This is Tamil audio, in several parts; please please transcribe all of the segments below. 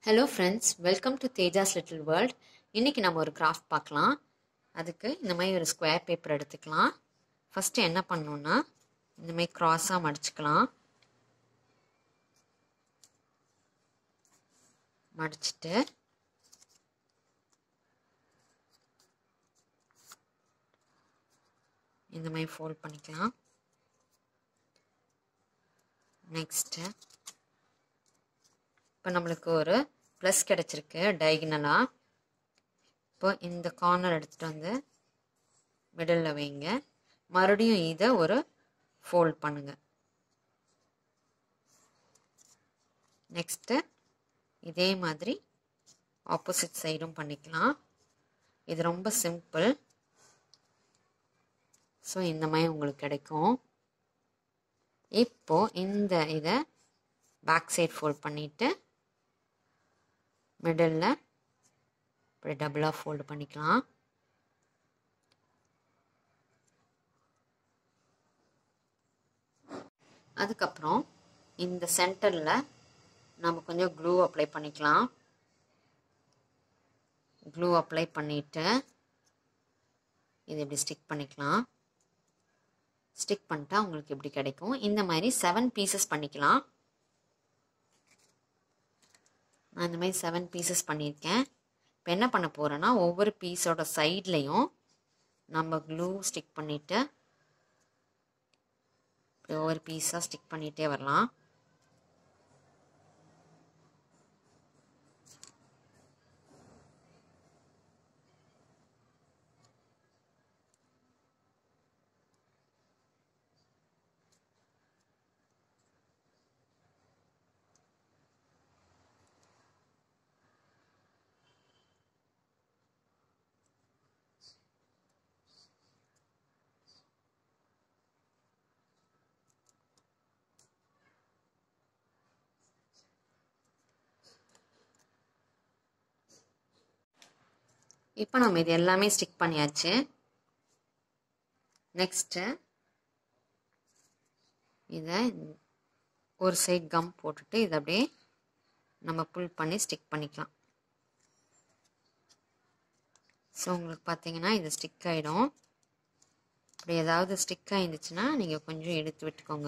Hello friends welcome to Tejas little world இன்றைக்கி நம்ம ஒரு கிராஃப்ட் பார்க்கலாம் அதுக்கு இந்த மாதிரி ஒரு ஸ்கொயர் பேப்பர் எடுத்துக்கலாம் ஃபஸ்ட்டு என்ன பண்ணணுன்னா இந்த மாதிரி க்ராஸாக மடிச்சுக்கலாம் மடிச்சுட்டு இந்த மாதிரி ஃபோல்ட் பண்ணிக்கலாம் நெக்ஸ்ட்டு இப்போ நம்மளுக்கு ஒரு ப்ளஸ் கிடச்சிருக்கு டயகனலாக இப்போ இந்த கார்னர் எடுத்துகிட்டு வந்து மிடில் வைங்க மறுபடியும் இதை ஒரு ஃபோல்ட் பண்ணுங்கள் நெக்ஸ்ட்டு இதே மாதிரி ஆப்போசிட் சைடும் பண்ணிக்கலாம் இது ரொம்ப சிம்பிள் ஸோ இந்த மாதிரி உங்களுக்கு கிடைக்கும் இப்போது இந்த இதை பேக் சைட் ஃபோல்ட் பண்ணிவிட்டு மிடில் இப்படி டபுளாக ஃபோல்டு பண்ணிக்கலாம் அதுக்கப்புறம் இந்த சென்டரில் நம்ம கொஞ்சம் க்ளூ அப்ளை பண்ணிக்கலாம் க்ளூ அப்ளை பண்ணிவிட்டு இது இப்படி ஸ்டிக் பண்ணிக்கலாம் ஸ்டிக் பண்ணிட்டா உங்களுக்கு இப்படி கிடைக்கும் இந்த மாதிரி செவன் பீசஸ் பண்ணிக்கலாம் நான் இந்த மாதிரி செவன் பீசஸ் பண்ணியிருக்கேன் இப்போ என்ன பண்ண போகிறேன்னா ஒவ்வொரு பீஸோட சைட்லேயும் நம்ம க்ளூ ஸ்டிக் பண்ணிவிட்டு இப்படி ஒவ்வொரு பீஸாக ஸ்டிக் பண்ணிகிட்டே வரலாம் இப்போ நம்ம இது எல்லாமே ஸ்டிக் பண்ணியாச்சு நெக்ஸ்ட்டு இதை ஒரு சைட் கம் போட்டுட்டு இதை அப்படியே நம்ம புல் பண்ணி ஸ்டிக் பண்ணிக்கலாம் ஸோ உங்களுக்கு பார்த்தீங்கன்னா இது ஸ்டிக் ஆகிடும் இப்படி ஏதாவது ஸ்டிக் ஆகிருந்துச்சுன்னா நீங்கள் கொஞ்சம் எடுத்து விட்டுக்கோங்க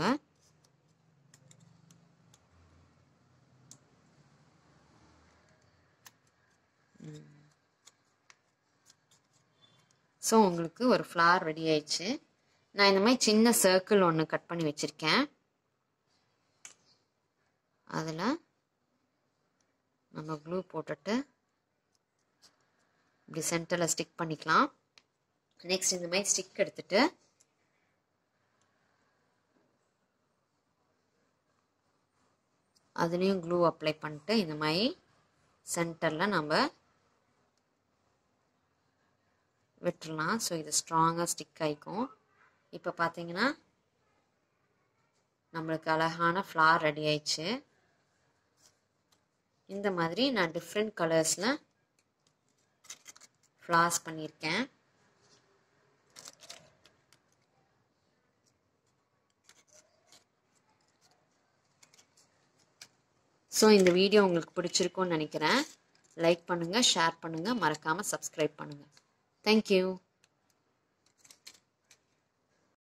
ஸோ உங்களுக்கு ஒரு ஃப்ளார் ரெடி ஆயிடுச்சு நான் இந்த மாதிரி சின்ன சர்க்கிள் ஒன்று கட் பண்ணி வச்சுருக்கேன் அதில் நம்ம க்ளூ போட்டுட்டு இப்படி சென்டரில் ஸ்டிக் பண்ணிக்கலாம் நெக்ஸ்ட் இந்த மாதிரி ஸ்டிக் எடுத்துட்டு அதுலேயும் க்ளூ அப்ளை பண்ணிட்டு இந்த மாதிரி சென்டரில் நம்ம விட்டுடலாம் ஸோ இது ஸ்ட்ராங்காக ஸ்டிக் ஆகிக்கும் இப்போ பார்த்தீங்கன்னா நம்மளுக்கு அழகான ஃப்ளார் ரெடி ஆயிடுச்சு இந்த மாதிரி நான் டிஃப்ரெண்ட் கலர்ஸில் ஃப்ளார்ஸ் பண்ணியிருக்கேன் ஸோ இந்த வீடியோ உங்களுக்கு பிடிச்சிருக்கும்னு நினைக்கிறேன் லைக் பண்ணுங்கள் ஷேர் பண்ணுங்கள் மறக்காமல் சப்ஸ்கிரைப் பண்ணுங்கள் Thank you.